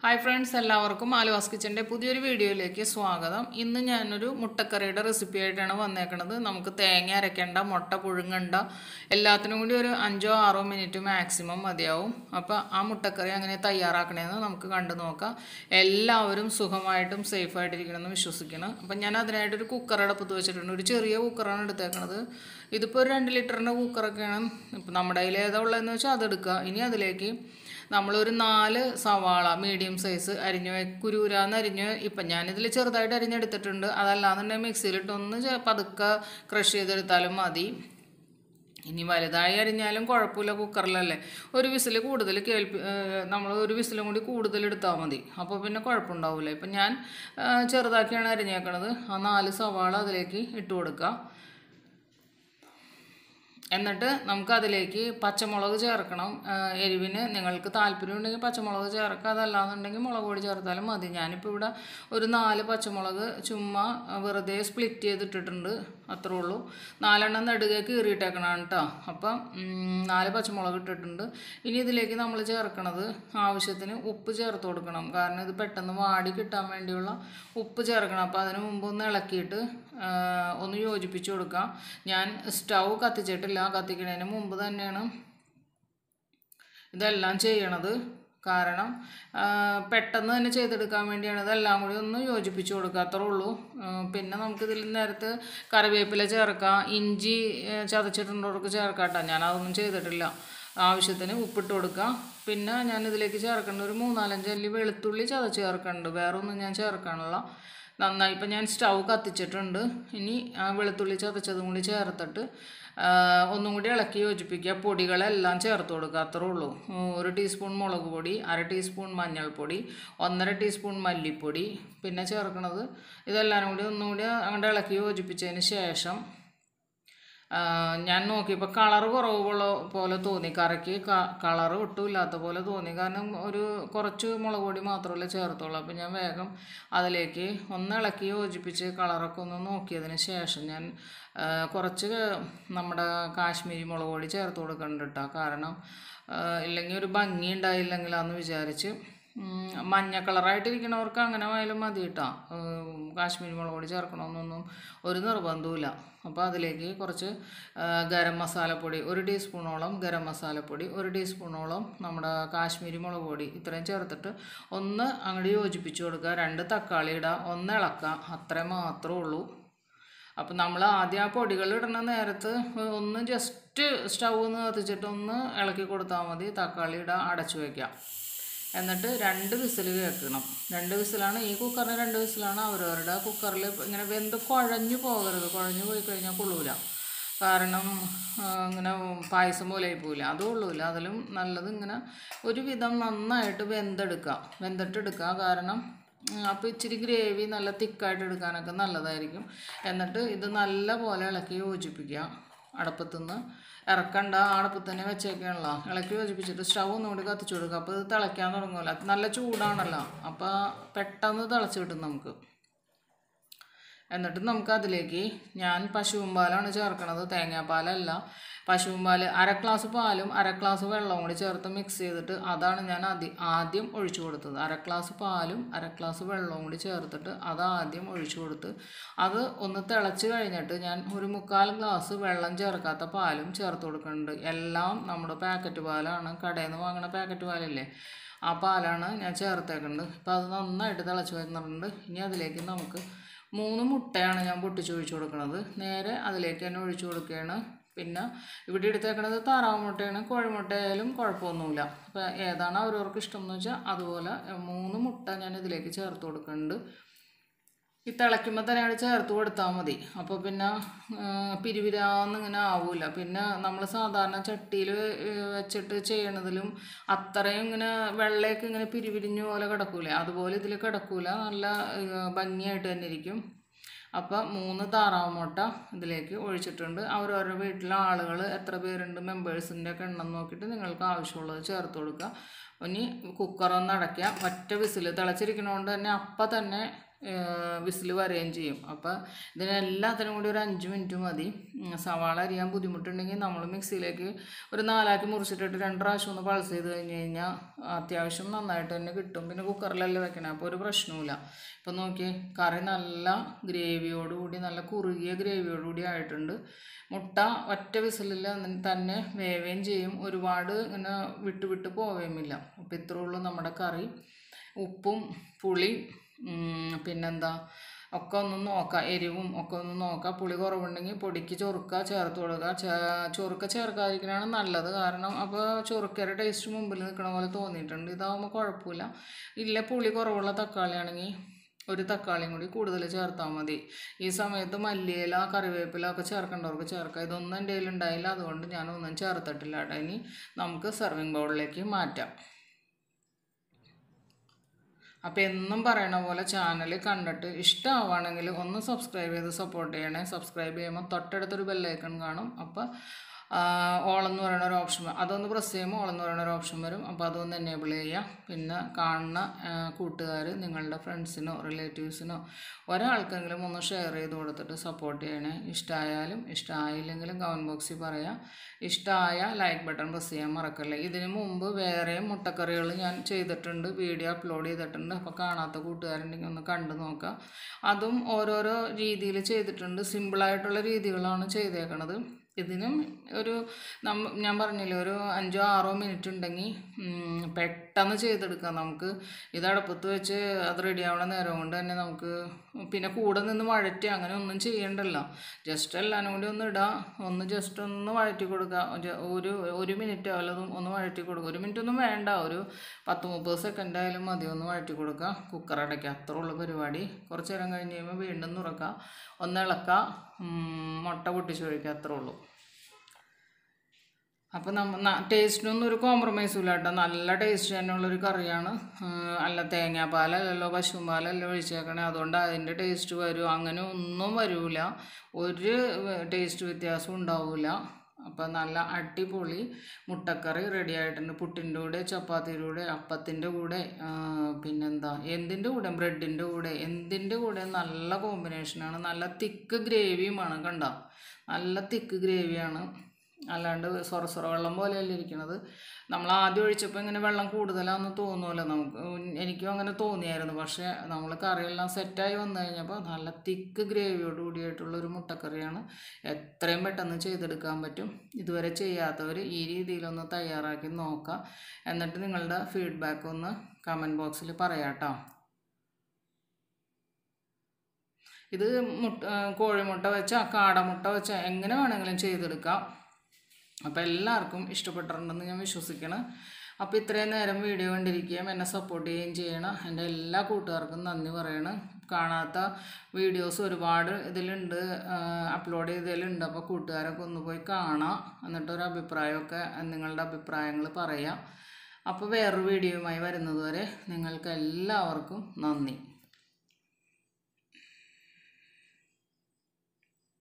hi friends എല്ലാവർക്കും ആലുവാസ് കിച്ചൻ്റെ പുതിയൊരു വീഡിയോയിലേക്ക് സ്വാഗതം ഇന്ന് ഞാനൊരു മുട്ടക്കറിയുടെ റെസിപ്പി ആയിട്ടാണ് വന്നേക്കണത് നമുക്ക് തേങ്ങ അരയ്ക്കേണ്ട മുട്ട പുഴുങ്ങണ്ട എല്ലാത്തിനും കൂടി ഒരു അഞ്ചോ ആറോ മിനിറ്റ് മാക്സിമം മതിയാവും അപ്പോൾ ആ മുട്ടക്കറി അങ്ങനെ തയ്യാറാക്കണേന്ന് നമുക്ക് കണ്ടു നോക്കാം എല്ലാവരും സുഖമായിട്ടും സേഫായിട്ടിരിക്കണമെന്ന് വിശ്വസിക്കണം അപ്പം ഞാൻ അതിനായിട്ടൊരു കുക്കർ അടുപ്പത്ത് വെച്ചിട്ടുണ്ട് ഒരു ചെറിയ കുക്കറാണ് എടുത്തേക്കണത് ഇതിപ്പോൾ ഒരു രണ്ട് ലിറ്ററിൻ്റെ കുക്കറൊക്കെയാണ് ഇപ്പം നമ്മുടെ കയ്യിൽ ഏതാ ഉള്ളതെന്ന് വെച്ചാൽ അതെടുക്കുക ഇനി അതിലേക്ക് നമ്മളൊരു നാല് സവാള മീഡിയം സൈസ് അരിഞ്ഞ് വെ- കുരൂരാന്ന് അരിഞ്ഞ് ഇപ്പം ഞാനിതിൽ ചെറുതായിട്ട് അരിഞ്ഞെടുത്തിട്ടുണ്ട് അതല്ലാന്നുണ്ടെങ്കിൽ മിക്സിയിലിട്ടൊന്ന് ചെ- പതുക്കെ ക്രഷ് ചെയ്തെടുത്താലും മതി ഇനി വലുതായി അരിഞ്ഞാലും കുഴപ്പമില്ല കുക്കറിലല്ലേ ഒരു വിസിൽ കൂടുതൽ കേൾപ്പി നമ്മൾ ഒരു വിസിലും കൂടി കൂടുതൽ എടുത്താൽ മതി അപ്പോൾ പിന്നെ കുഴപ്പമുണ്ടാവില്ല ഇപ്പം ഞാൻ ആ, ചെറുതാക്കിയാണ് അരിഞ്ഞേക്കണത് ആ നാല് സവാള അതിലേക്ക് ഇട്ട് കൊടുക്കുക എന്നിട്ട് നമുക്ക് അതിലേക്ക് പച്ചമുളക് ചേർക്കണം ആ, എരിവിന് നിങ്ങൾക്ക് താല്പര്യം ഉണ്ടെങ്കിൽ പച്ചമുളക് ചേർക്കുക അതല്ലാന്നുണ്ടെങ്കിൽ മുളക് പൊടി ചേർത്താലും മതി ഞാനിപ്പോൾ ഇവിടെ ഒരു നാല് പച്ചമുളക് ചുമ്മാ ആ, വെറുതെ സ്പ്ലിറ്റ് ചെയ്തിട്ടിട്ടുണ്ട് അത്രേ ഉള്ളൂ നാലെണ്ണം നെടുകെ കീറിയിട്ടേക്കണതാണ് കേട്ടോ അപ്പം ഉം, നാല് പച്ചമുളക് ഇട്ടിട്ടുണ്ട് ഇനി ഇതിലേക്ക് നമ്മൾ ചേർക്കണത് ആവശ്യത്തിന് ഉപ്പ് ചേർത്ത് കൊടുക്കണം കാരണം ഇത് പെട്ടെന്ന് വാടി കിട്ടാൻ വേണ്ടിയുള്ള ഉപ്പ് ചേർക്കണം അപ്പോൾ അതിന് മുമ്പ് ഒന്ന് ഇളക്കിയിട്ട് ആ, ഒന്ന് യോജിപ്പിച്ച് കൊടുക്കാം ഞാൻ സ്റ്റൗ കത്തിച്ചിട്ടില്ല കത്തിക്കുന്നതിന് മുമ്പ് തന്നെയാണ് ഇതെല്ലാം ചെയ്യണത് കാരണം ആ, പെട്ടെന്ന് തന്നെ ചെയ്തെടുക്കാൻ വേണ്ടിയാണ് ഇതെല്ലാം കൂടി ഒന്ന് യോജിപ്പിച്ച് കൊടുക്കുക അത്രേ ഉള്ളൂ ആ, പിന്നെ നമുക്കിതിൽ നേരത്തെ കറിവേപ്പില ചേർക്കാം ഇഞ്ചി ഏ, ചതച്ചിട്ടുള്ളവർക്ക് ചേർക്കാം കേട്ടോ ഞാനതൊന്നും ചെയ്തിട്ടില്ല ആവശ്യത്തിന് ഉപ്പിട്ട് കൊടുക്കാം പിന്നെ ഞാൻ ഇതിലേക്ക് ചേർക്കേണ്ട ഒരു മൂന്നാലഞ്ച് അല്ലി വെളുത്തുള്ളി ചതച്ച് ചേർക്കുന്നുണ്ട് വേറെ ഒന്നും ഞാൻ ചേർക്കാനുള്ള നന്നായി ഇപ്പം ഞാൻ സ്റ്റൗ കത്തിച്ചിട്ടുണ്ട് ഇനി ആ വെളുത്തുള്ളി ചതച്ചതും കൂടി ചേർത്തിട്ട് ആ, ഒന്നും കൂടി ഇളക്കി യോജിപ്പിക്കുക പൊടികളെല്ലാം ചേർത്ത് കൊടുക്കുക അത്രേ ഉള്ളൂ ഉം, ഒരു ടീസ്പൂൺ മുളക് പൊടി അര ടീസ്പൂൺ മഞ്ഞൾപ്പൊടി ഒന്നര ടീസ്പൂൺ മല്ലിപ്പൊടി പിന്നെ ചേർക്കണത് ഇതെല്ലാം കൂടി ഒന്നും കൂടി അങ്ങോട്ട് ഇളക്കി യോജിപ്പിച്ചതിന് ശേഷം ആ, ഞാൻ നോക്കിയപ്പോൾ കളറ് കുറവ് പോലെ പോലെ തോന്നി കറിക്ക് കളറ് ഒട്ടും ഇല്ലാത്ത പോലെ തോന്നി കാരണം ഒരു കുറച്ച് മുളക് പൊടി മാത്രമല്ലേ ചേർത്തുള്ളൂ അപ്പോൾ ഞാൻ വേഗം അതിലേക്ക് ഒന്ന് ഇളക്കി യോജിപ്പിച്ച് കളറൊക്കെ ഒന്ന് നോക്കിയതിന് ശേഷം ഞാൻ ആ, കുറച്ച് നമ്മുടെ കാശ്മീരി മുളക് പൊടി ചേർത്ത് കൊടുക്കുന്നുണ്ട് കേട്ടോ കാരണം ആ, ഇല്ലെങ്കിൽ ഒരു ഭംഗി ഉണ്ടായില്ലെങ്കിലാന്ന് വിചാരിച്ച് ഉം, മഞ്ഞ കളറായിട്ടിരിക്കണവർക്ക് അങ്ങനെ ആയാലും മതി കേട്ടോ കാശ്മീരി മുളക് പൊടി ചേർക്കണമെന്നൊന്നും ഒരു നിർബന്ധവുമില്ല അപ്പോൾ അതിലേക്ക് കുറച്ച് ആ, ഗരം മസാലപ്പൊടി ഒരു ടീസ്പൂണോളം ഗരം മസാലപ്പൊടി ഒരു ടീസ്പൂണോളം നമ്മുടെ കാശ്മീരി മുളക് പൊടി ഇത്രയും ചേർത്തിട്ട് ഒന്ന് അങ്ങോട്ട് യോജിപ്പിച്ച് കൊടുക്കുക രണ്ട് തക്കാളി ഇടുക ഒന്ന് ഇളക്കുക അത്രേ മാത്രമേ ഉള്ളൂ അപ്പം നമ്മൾ ആദ്യം ആ പൊടികൾ ഇടുന്ന നേരത്ത് ഒന്ന് ജസ്റ്റ് സ്റ്റൗ ഒന്ന് കത്തിച്ചിട്ട് ഒന്ന് ഇളക്കി കൊടുത്താൽ മതി തക്കാളി ഇടുക അടച്ചു വയ്ക്കാം എന്നിട്ട് രണ്ട് വിസിൽ കേൾക്കണം രണ്ട് വിസിലാണ് ഈ കുക്കറിന് രണ്ട് വിസിലാണ് അവരവരുടെ കുക്കറിൽ ഇങ്ങനെ വെന്ത് കുഴഞ്ഞു പോകരുത് കുഴഞ്ഞു പോയി കഴിഞ്ഞാൽ കൊള്ളൂല കാരണം ആ, ഇങ്ങനെ പായസം പോലെ ആയി പോവില്ല അതും കൊള്ളൂല അതിലും നല്ലത് ഇങ്ങനെ ഒരുവിധം നന്നായിട്ട് വെന്തെടുക്കുക വെന്തിട്ടെടുക്കുക കാരണം അപ്പോൾ ഇച്ചിരി ഗ്രേവി നല്ല തിക്കായിട്ട് എടുക്കാനൊക്കെ നല്ലതായിരിക്കും എന്നിട്ട് ഇത് നല്ല പോലെ ഇളക്കി യോജിപ്പിക്കുക അടുപ്പത്തുനിന്ന് ഇറക്കണ്ട ആ അടുപ്പത്ത് തന്നെ വെച്ചേക്കാണല്ലോ ഇളക്കി യോജിപ്പിച്ചിട്ട് സ്റ്റൗ ഒന്നും കൂടി കത്തിച്ചു കൊടുക്കുക അപ്പോൾ ഇത് തിളയ്ക്കാൻ തുടങ്ങുമല്ലോ നല്ല ചൂടാണല്ലോ അപ്പോൾ പെട്ടെന്ന് തിളച്ച് കിട്ടും നമുക്ക് എന്നിട്ട് നമുക്ക് അതിലേക്ക് ഞാൻ പശുവും പാലാണ് ചേർക്കണത് തേങ്ങാപ്പാലല്ല പശുവും പാൽ അര ഗ്ലാസ് പാലും അര ഗ്ലാസ് വെള്ളവും കൂടി ചേർത്ത് മിക്സ് ചെയ്തിട്ട് അതാണ് ഞാൻ ആദ്യ ആദ്യം ഒഴിച്ചു കൊടുത്തത് അര ഗ്ലാസ് പാലും അര ഗ്ലാസ് വെള്ളവും കൂടി ചേർത്തിട്ട് അത് ആദ്യം ഒഴിച്ചു കൊടുത്ത് അത് ഒന്ന് തിളച്ച് കഴിഞ്ഞിട്ട് ഞാൻ ഒരു മുക്കാൽ ഗ്ലാസ് വെള്ളം ചേർക്കാത്ത പാലും ചേർത്ത് കൊടുക്കുന്നുണ്ട് എല്ലാം നമ്മുടെ പാക്കറ്റ് പാലാണ് കടയിൽ നിന്ന് വാങ്ങണ പാക്കറ്റ് പാലില്ലേ ആ പാലാണ് ഞാൻ ചേർത്തേക്കുന്നത് അപ്പോൾ അത് നന്നായിട്ട് തിളച്ച് വരുന്നുണ്ട് ഇനി അതിലേക്ക് നമുക്ക് മൂന്ന് മുട്ടയാണ് ഞാൻ പൊട്ടിച്ചൊഴിച്ച് കൊടുക്കുന്നത് നേരെ അതിലേക്ക് തന്നെ ഒഴിച്ചു കൊടുക്കുകയാണ് പിന്നെ ഇവിടെ എടുത്തേക്കണത് താറാവ് മുട്ടയാണ് കോഴിമുട്ടയായാലും കുഴപ്പമൊന്നുമില്ല അപ്പോൾ ഏതാണ് അവരവർക്ക് ഇഷ്ടം എന്ന് വെച്ചാൽ അതുപോലെ എഹ്, മൂന്ന് മുട്ട ഞാൻ ഇതിലേക്ക് ചേർത്ത് കൊടുക്കുന്നുണ്ട് ഈ തിളയ്ക്കുമ്പോൾ തന്നെ അവിടെ ചേർത്ത് കൊടുത്താൽ മതി അപ്പോൾ പിന്നെ ആ, പിരിവിരാന്ന് ഇങ്ങനെ ആവില്ല പിന്നെ നമ്മൾ സാധാരണ ചട്ടിയിൽ വെച്ചിട്ട് ചെയ്യണതിലും അത്രയും ഇങ്ങനെ വെള്ളയൊക്കെ ഇങ്ങനെ പിരിവിരിഞ്ഞ പോലെ കിടക്കൂലേ അതുപോലെ ഇതിൽ കിടക്കൂല നല്ല ആ, ഭംഗിയായിട്ട് തന്നെ ഇരിക്കും അപ്പം മൂന്ന് താറാവ് മുട്ട ഇതിലേക്ക് ഒഴിച്ചിട്ടുണ്ട് അവരവരുടെ വീട്ടിലെ ആളുകൾ എത്ര പേരുണ്ട് മെമ്പേഴ്സിൻ്റെ ഒക്കെ എണ്ണം നോക്കിയിട്ട് നിങ്ങൾക്ക് ആവശ്യമുള്ളത് ചേർത്ത് കൊടുക്കുക ഇനി കുക്കറൊന്ന് അടയ്ക്കുക ഒറ്റ വിസിൽ തിളച്ചിരിക്കണോണ്ട് തന്നെ അപ്പം തന്നെ വിസിൽ വരെയും ചെയ്യും അപ്പോൾ ഇതിനെല്ലാത്തിനും കൂടി ഒരു അഞ്ച് മിനിറ്റ് മതി ഉം, സവാള അരിയാൻ ബുദ്ധിമുട്ടുണ്ടെങ്കിൽ നമ്മൾ മിക്സിയിലേക്ക് ഒരു നാലാക്കി മുറിച്ചിട്ടിട്ട് രണ്ട് പ്രാവശ്യം ഒന്ന് പൾസ് ചെയ്ത് കഴിഞ്ഞ് കഴിഞ്ഞാൽ അത്യാവശ്യം നന്നായിട്ട് തന്നെ കിട്ടും പിന്നെ കുക്കറിലല്ലേ വെക്കണേ അപ്പോൾ ഒരു പ്രശ്നവുമില്ല ഇപ്പം നോക്കി കറി നല്ല ഗ്രേവിയോടുകൂടി നല്ല കുറുകിയ ഗ്രേവിയോടുകൂടി ആയിട്ടുണ്ട് മുട്ട ഒറ്റ വിസിലിൽ തന്നെ വേവുകയും ചെയ്യും ഒരുപാട് ഇങ്ങനെ വിട്ട് വിട്ട് പോവുകയുമില്ല അപ്പോൾ ഇത്രേ ഉള്ളൂ നമ്മുടെ കറി ഉപ്പും പുളി ഉം, പിന്നെന്താ ഒക്കെ ഒന്ന് നോക്കാം എരിവും ഒക്കെ ഒന്ന് നോക്കാം പുളി കുറവുണ്ടെങ്കിൽ പൊടിക്ക് ചൊറുക്ക ചേർത്ത് കൊടുക്കുക ചേ- ചൊറുക്ക ചേർക്കാതിരിക്കണതാണ് നല്ലത് കാരണം അപ്പോൾ ചൊറുക്കയുടെ ടേസ്റ്റ് മുമ്പിൽ നിൽക്കണ പോലെ തോന്നിയിട്ടുണ്ട് ഇതാവുമ്പോൾ കുഴപ്പമില്ല ഇല്ല പുളി കുറവുള്ള തക്കാളി ആണെങ്കിൽ ഒരു തക്കാളിയും കൂടി കൂടുതൽ ചേർത്താൽ മതി ഈ സമയത്ത് മല്ലിയില കറിവേപ്പില ഒക്കെ ചേർക്കേണ്ടവർക്ക് ചേർക്കാം ഇതൊന്നും എൻ്റെ കയ്യിൽ ഉണ്ടായില്ല അതുകൊണ്ട് ഞാനൊന്നും ചേർത്തിട്ടില്ല കേട്ടോ ഇനി നമുക്ക് സെർവിങ് ബൗളിലേക്ക് മാറ്റാം അപ്പോൾ എന്നും പറയണ പോലെ ചാനൽ കണ്ടിട്ട് ഇഷ്ടമാവുകയാണെങ്കിൽ ഒന്ന് സബ്സ്ക്രൈബ് ചെയ്ത് സപ്പോർട്ട് ചെയ്യണേ സബ്സ്ക്രൈബ് ചെയ്യുമ്പോൾ തൊട്ടടുത്തൊരു ബെല്ലൈക്കൺ കാണും അപ്പോൾ ഓൾ എന്ന് പറയുന്ന ഒരു ഓപ്ഷൻ അതൊന്ന് പ്രസ് ചെയ്യുമ്പോൾ ഓൾ എന്ന് പറയുന്ന ഒരു ഓപ്ഷൻ വരും അപ്പോൾ അതൊന്ന് എനേബിൾ ചെയ്യുക പിന്നെ കാണുന്ന കൂട്ടുകാർ നിങ്ങളുടെ ഫ്രണ്ട്സിനോ റിലേറ്റീവ്സിനോ ഒരാൾക്കെങ്കിലും ഒന്ന് ഷെയർ ചെയ്ത് കൊടുത്തിട്ട് സപ്പോർട്ട് ചെയ്യണേ ഇഷ്ടമായാലും ഇഷ്ടമായില്ലെങ്കിലും കമൻറ്റ് ബോക്സിൽ പറയാം ഇഷ്ടമായ ലൈക്ക് ബട്ടൺ പ്രസ് ചെയ്യാൻ മറക്കല്ലേ ഇതിന് മുമ്പ് വേറെയും മുട്ടക്കറികൾ ഞാൻ ചെയ്തിട്ടുണ്ട് വീഡിയോ അപ്ലോഡ് ചെയ്തിട്ടുണ്ട് അപ്പോൾ കാണാത്ത കൂട്ടുകാരുണ്ടെങ്കിൽ ഒന്ന് കണ്ടു നോക്കാം അതും ഓരോരോ രീതിയിൽ ചെയ്തിട്ടുണ്ട് സിമ്പിളായിട്ടുള്ള രീതികളാണ് ചെയ്തേക്കണത് ഇതിനും ഒരു നമ്മ ഞാൻ പറഞ്ഞില്ലേ ഒരു അഞ്ചോ ആറോ മിനിറ്റ് ഉണ്ടെങ്കിൽ ഉം, പെട്ടെന്ന് ചെയ്തെടുക്കാം നമുക്ക് ഇത് അടുപ്പത്ത് വെച്ച് അത് റെഡി ആവണ നേരം കൊണ്ട് തന്നെ നമുക്ക് പിന്നെ കൂടെ നിന്ന് വഴറ്റി അങ്ങനെ ഒന്നും ചെയ്യണ്ടല്ലോ ജസ്റ്റ് എല്ലാനും കൂടി ഒന്ന് ഇടാം ഒന്ന് ജസ്റ്റ് ഒന്ന് വഴറ്റി കൊടുക്കുക ജ- ഒരു ഒരു മിനിറ്റ് വല്ലതും ഒന്ന് വഴറ്റി കൊടുക്കുക ഒരു മിനിറ്റ് ഒന്നും വേണ്ട ഒരു പത്ത് മുപ്പത് സെക്കൻഡ് ആയാലും മതി ഒന്ന് വഴറ്റി കൊടുക്കുക കുക്കർ അടയ്ക്കുക അത്രേ ഉള്ള പരിപാടി കുറച്ച് നേരം കഴിഞ്ഞ് കഴിയുമ്പോൾ വീണ്ടും തുറക്കുക ഒന്ന് ഇളക്കുക ഉം, മുട്ട പൊട്ടിച്ച് ഒഴിക്കുക അത്രേ ഉള്ളൂ അപ്പം നമ്മ ടേസ്റ്റിനൊന്നും ഒരു കോംപ്രമൈസും ഇല്ല കേട്ടോ നല്ല ടേസ്റ്റ് തന്നെയുള്ളൊരു കറിയാണ് ഉം, അല്ല തേങ്ങാപ്പാലല്ലല്ലോ പശുമ്പാലല്ലോ ഒഴിച്ചേക്കണേ അതുകൊണ്ട് അതിൻ്റെ ടേസ്റ്റ് വരും അങ്ങനെ ഒന്നും വരില്ല ഒരു ടേസ്റ്റ് വ്യത്യാസം ഉണ്ടാവില്ല അപ്പം നല്ല അടിപൊളി മുട്ടക്കറി റെഡി ആയിട്ടുണ്ട് പുട്ടിൻ്റെ കൂടെ ചപ്പാത്തിയുടെ കൂടെ അപ്പത്തിൻ്റെ കൂടെ ആ, പിന്നെന്താ എന്തിൻ്റെ കൂടെ ബ്രെഡിൻ്റെ കൂടെ എന്തിൻ്റെ കൂടെ നല്ല കോമ്പിനേഷനാണ് നല്ല തിക്ക് ഗ്രേവിയുമാണ് കണ്ട നല്ല തിക്ക് ഗ്രേവിയാണ് അല്ലാണ്ട് സൊറ സൊറ വെള്ളം പോലെയല്ല ഇരിക്കണത് നമ്മൾ ആദ്യം ഒഴിച്ചപ്പോൾ ഇങ്ങനെ വെള്ളം കൂടുതലാണെന്ന് തോന്നുമല്ലോ നമുക്ക് ഉം, എനിക്കും അങ്ങനെ തോന്നിയായിരുന്നു പക്ഷേ നമ്മൾ കറിയെല്ലാം സെറ്റായി വന്നു കഴിഞ്ഞപ്പോൾ നല്ല തിക്ക് ഗ്രേവിയോട് കൂടിയായിട്ടുള്ള ഒരു മുട്ടക്കറിയാണ് എത്രയും പെട്ടെന്ന് ചെയ്തെടുക്കാൻ പറ്റും ഇതുവരെ ചെയ്യാത്തവർ ഈ രീതിയിലൊന്ന് തയ്യാറാക്കി നോക്കാം എന്നിട്ട് നിങ്ങളുടെ ഫീഡ്ബാക്ക് ഒന്ന് കമൻറ്റ് ബോക്സിൽ പറയാം കേട്ടോ ഇത് മുട്ട ആ, കോഴിമുട്ട വെച്ച കാടമുട്ട വെച്ച എങ്ങനെ വേണമെങ്കിലും ചെയ്തെടുക്കാം അപ്പോൾ എല്ലാവർക്കും ഇഷ്ടപ്പെട്ടിട്ടുണ്ടെന്ന് ഞാൻ വിശ്വസിക്കണം അപ്പോൾ ഇത്രയും നേരം വീഡിയോ കണ്ടിരിക്കുകയും എന്നെ സപ്പോർട്ട് ചെയ്യുകയും ചെയ്യണം എൻ്റെ എല്ലാ കൂട്ടുകാർക്കും നന്ദി പറയണം കാണാത്ത വീഡിയോസ് ഒരുപാട് ഇതിലുണ്ട് അപ്ലോഡ് ചെയ്തതിലുണ്ട് അപ്പോൾ കൂട്ടുകാരൊക്കെ ഒന്ന് പോയി കാണാം എന്നിട്ട് ഒരു അഭിപ്രായമൊക്കെ നിങ്ങളുടെ അഭിപ്രായങ്ങൾ പറയാം അപ്പോൾ വേറൊരു വീഡിയോയുമായി വരുന്നതുവരെ നിങ്ങൾക്ക് എല്ലാവർക്കും നന്ദി